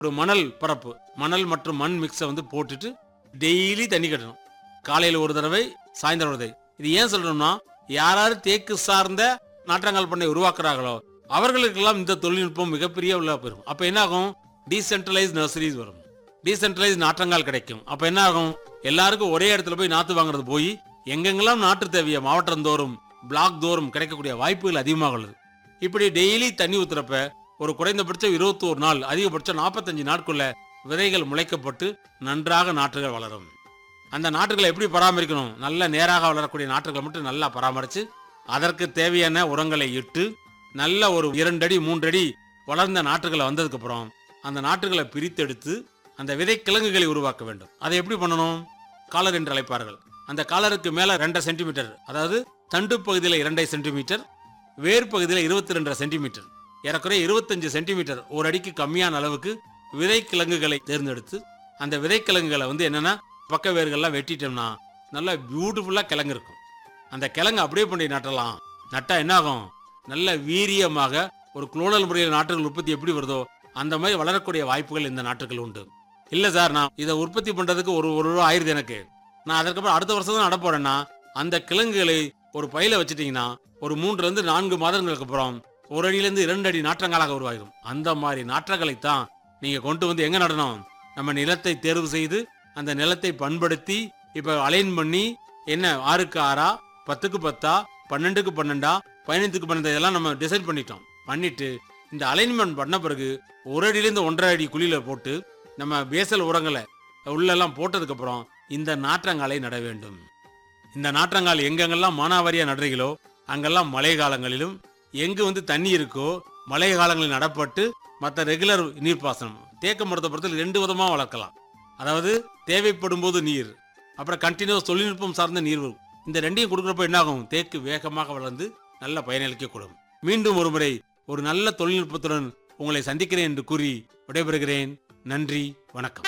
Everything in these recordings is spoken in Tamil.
ஒரு மணல் பரப்பு மணல் மற்றும் மண் மிக்ஸை வந்து போட்டுட்டு டெய்லி தண்ணி கட்டணும் காலையில் ஒரு தடவை சாயந்தரம் ஒரு தடவை இது ஏன் சொல்றோம்னா யாராரு தேக்கு சார்ந்த நாற்றங்கால் பண்ணை உருவாக்குறாங்களோ அவர்களுக்கெல்லாம் இந்த தொழில்நுட்பம் மிகப்பெரிய உள்ள போயிருக்கும் அப்ப என்ன ஆகும் டீசென்ட்ரலைஸ் நர்சரிஸ் வரும் டீசென்ட்ரலைஸ் நாற்றங்கால் கிடைக்கும் அப்ப என்ன ஆகும் எல்லாருக்கும் ஒரே இடத்துல போய் நாத்து வாங்குறது போய் எங்கெங்கெல்லாம் நாட்டு தேவைய மாவட்டம் தோறும் பிளாக் தோறும் கிடைக்கக்கூடிய வாய்ப்புகள் அதிகமாக உள்ளது இப்படி டெய்லி தண்ணி ஊத்துறப்ப ஒரு குறைந்தபட்சம் இருபத்தோரு நாள் அதிகபட்சம் நாற்பத்தஞ்சு நாட்குள்ள விதைகள் முளைக்கப்பட்டு நன்றாக நாற்றுகள் வளரும் அந்த நாற்றுகளை எப்படி பராமரிக்கணும் நல்ல நேராக வளரக்கூடிய நாற்றுகளை மட்டும் நல்லா பராமரித்து அதற்கு தேவையான உரங்களை இட்டு நல்ல ஒரு இரண்டடி மூன்றடி வளர்ந்த நாற்றுகளை வந்ததுக்கு அப்புறம் அந்த நாற்றுகளை பிரித்தெடுத்து அந்த விதை கிழங்குகளை உருவாக்க வேண்டும் அதை எப்படி பண்ணணும் காலர் என்று அழைப்பார்கள் அந்த காலருக்கு மேல ரெண்டரை சென்டிமீட்டர் அதாவது தண்டு பகுதியில் இரண்டரை சென்டிமீட்டர் வேர் பகுதியில் இருபத்தி ரெண்டரை சென்டிமீட்டர் ஏறக்குறைய இருபத்தஞ்சு சென்டிமீட்டர் ஒரு அடிக்கு கம்மியான அளவுக்கு விதை கிழங்குகளை தேர்ந்தெடுத்து அந்த விதை கிழங்குகளை வந்து என்னன்னா பக்க வேர்கள்லாம் வெட்டிட்டோம்னா நல்லா பியூட்டிஃபுல்லா கிழங்கு இருக்கும் அந்த கிழங்கு அப்படியே பண்ணி நட்டலாம் நட்டா என்ன ஆகும் நல்ல வீரியமாக ஒரு குளோனல் முறையில் நாற்றுகள் உற்பத்தி எப்படி வருதோ அந்த மாதிரி வளரக்கூடிய வாய்ப்புகள் இந்த நாட்டுகள் உண்டு இல்ல சார் நான் இதை உற்பத்தி பண்றதுக்கு ஒரு ஒரு ரூபா ஆயிருது எனக்கு நான் அதுக்கப்புறம் அடுத்த வருஷம் தான் நடப்போறேன்னா அந்த கிழங்குகளை ஒரு பையில வச்சுட்டீங்கன்னா ஒரு மூன்றுல இருந்து நான்கு மாதங்களுக்கு அப்புறம் ஒரு அடியில இருந்து இரண்டு அடி நாற்றங்காலாக உருவாகும் அந்த மாதிரி நாற்றங்களை தான் நீங்க கொண்டு வந்து எங்க நடணும் நம்ம நிலத்தை தேர்வு செய்து அந்த நிலத்தை பண்படுத்தி இப்ப அலைன் பண்ணி என்ன ஆறுக்கு ஆறா பத்துக்கு பத்தா பன்னெண்டுக்கு பன்னெண்டா பதினைந்துக்கு பன்னெண்டு இதெல்லாம் நம்ம டிசைட் பண்ணிட்டோம் பண்ணிட்டு இந்த அலைன்மெண்ட் பண்ண பிறகு ஒரு அடியிலேருந்து ஒன்றரை அடி குழியில போட்டு நம்ம பேசல் உரங்களை உள்ளெல்லாம் போட்டதுக்கு அப்புறம் இந்த நாற்றங்காலை நட வேண்டும் இந்த நாற்றங்கால் எங்கெங்கெல்லாம் மானாவாரியா நடுறீங்களோ அங்கெல்லாம் மழை காலங்களிலும் எங்கு வந்து தண்ணி இருக்கோ மழை காலங்களில் நடப்பட்டு மற்ற ரெகுலர் நீர்ப்பாசனம் தேக்க மரத்தை பொறுத்தவரை ரெண்டு விதமா வளர்க்கலாம் அதாவது தேவைப்படும் போது நீர் அப்புறம் கண்டினியூஸ் தொழில்நுட்பம் சார்ந்த நீர் வரும் இந்த ரெண்டையும் கொடுக்குறப்ப என்ன ஆகும் தேக்கு வேகமாக வளர்ந்து நல்ல பயனளிக்கக்கூடும் மீண்டும் ஒரு முறை ஒரு நல்ல தொழில்நுட்பத்துடன் உங்களை சந்திக்கிறேன் என்று கூறி விடைபெறுகிறேன் நன்றி வணக்கம்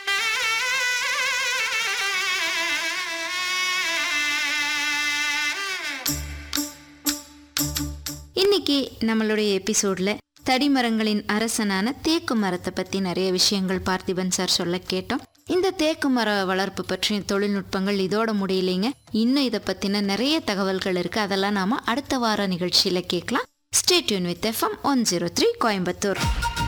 இன்னைக்கு நம்மளுடைய எபிசோட்ல தடிமரங்களின் அரசனான தேக்கு மரத்தை பத்தி நிறைய விஷயங்கள் பார்த்திபன் சார் சொல்ல கேட்டோம் இந்த தேக்கு மர வளர்ப்பு பற்றிய தொழில்நுட்பங்கள் இதோட முடியலைங்க இன்னும் இதை பத்தின நிறைய தகவல்கள் இருக்கு அதெல்லாம் நாம அடுத்த வார நிகழ்ச்சியில கேட்கலாம் stay tuned with FM one zero three Coimbatore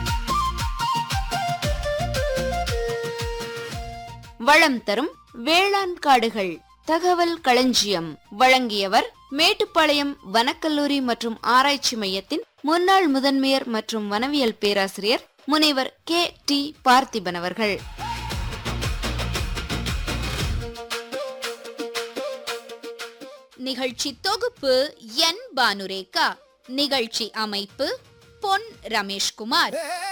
வளம் தரும் வேளாண் காடுகள் தகவல் களஞ்சியம் வழங்கியவர் மேட்டுப்பாளையம் வனக்கல்லூரி மற்றும் ஆராய்ச்சி மையத்தின் முன்னாள் முதன்மையர் மற்றும் வனவியல் பேராசிரியர் முனைவர் கே டி பார்த்திபன் அவர்கள் நிகழ்ச்சி தொகுப்பு என் பானுரேகா நிகழ்ச்சி அமைப்பு பொன் ரமேஷ்குமார்